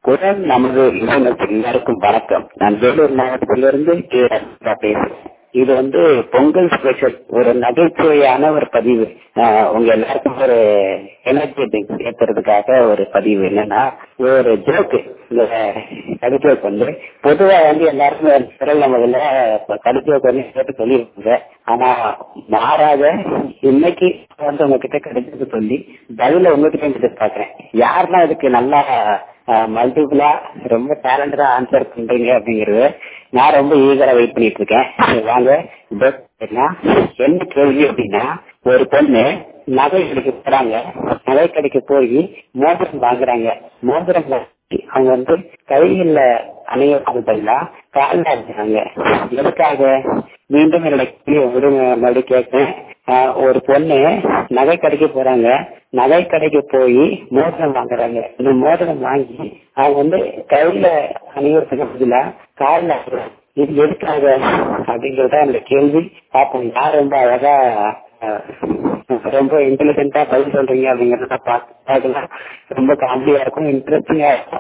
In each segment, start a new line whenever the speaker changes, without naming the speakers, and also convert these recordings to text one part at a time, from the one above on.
குரல் நமது இளைஞர்கள் எல்லாருக்கும் வணக்கம் நான் வேலூர் மாவட்டத்திலிருந்து கே ரத்னா பேசுறேன் இது வந்து பொங்கல் ஸ்பெஷல் ஒரு நகைச்சுவையான ஒரு பதிவு ஆஹ் உங்க எல்லாருக்கும் ஒரு எனர்ஜெட்டிக் ஏத்துறதுக்காக ஒரு பதிவு என்னன்னா ஒரு ஜோக்கு இந்த கடிஜோக் வந்து பொதுவா வந்து எல்லாருமே குரல் நமதுல கடிஜோக் வந்து கேட்டு சொல்லியிருப்பாங்க ஆனா மாறாக இன்னைக்கு வந்து உங்ககிட்ட கிடைச்சது சொல்லி பதில உங்ககிட்ட எதிர்பார்க்கிறேன் யாருன்னா இதுக்கு நல்லா மல்டிபிளா ரொம்ப டேலண்டடா ஆன்சர் பண்றீங்க அப்படிங்கறது நான் ரொம்ப ஈகரா வெயிட் பண்ணிட்டு இருக்கேன் வாங்க என்ன கேள்வி அப்படின்னா ஒரு பொண்ணு நகை கடைக்கு போறாங்க நகை கடைக்கு போய் மோதிரம் வாங்குறாங்க மோதிரம் வாங்கி அவங்க வந்து கையில அணியறது பதிலா காலில் அடிச்சாங்க எதுக்காக மீண்டும் என்னோட கேள்வி ஒரு மறுபடி கேட்கிறேன் ஒரு பொண்ணு நகை கடைக்கு போறாங்க நகை கடைக்கு போய் மோதிரம் வாங்குறாங்க இந்த மோதிரம் வாங்கி அவங்க வந்து கையில அணியறதுக்கு பதிலா காலில் இது எதுக்காக அப்படிங்கறத என்னோட கேள்வி பார்ப்போம் யார் ரொம்ப அழகா ரொம்ப இன்டெலிஜென்டா பதில் சொல்றீங்க அப்படிங்கறத பார்க்கலாம் ரொம்ப காமெடியா இருக்கும் இன்ட்ரெஸ்டிங்கா இருக்கும்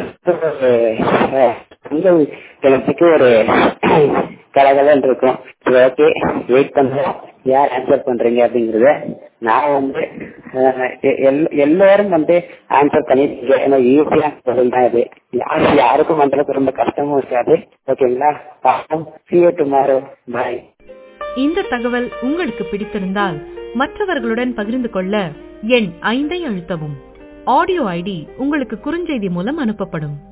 பொங்கல் தினத்துக்கு ஒரு கலகலன்னு இருக்கும் ஓகே வெயிட் பண்றோம் யார் ஆன்சர் பண்றீங்க அப்படிங்கறத நான் வந்து எல்லாரும் வந்து ஆன்சர் பண்ணிருக்கீங்க ஏன்னா ஈஸியான பதில் தான் இது யாரும் யாருக்கும் அந்த ரொம்ப கஷ்டமும் இருக்காது ஓகேங்களா பார்ப்போம் சி டுமாரோ பாய்
இந்த தகவல் உங்களுக்கு பிடித்திருந்தால் மற்றவர்களுடன் பகிர்ந்து கொள்ள எண் ஐந்தை அழுத்தவும் ஆடியோ ஐடி உங்களுக்கு குறுஞ்செய்தி மூலம் அனுப்பப்படும்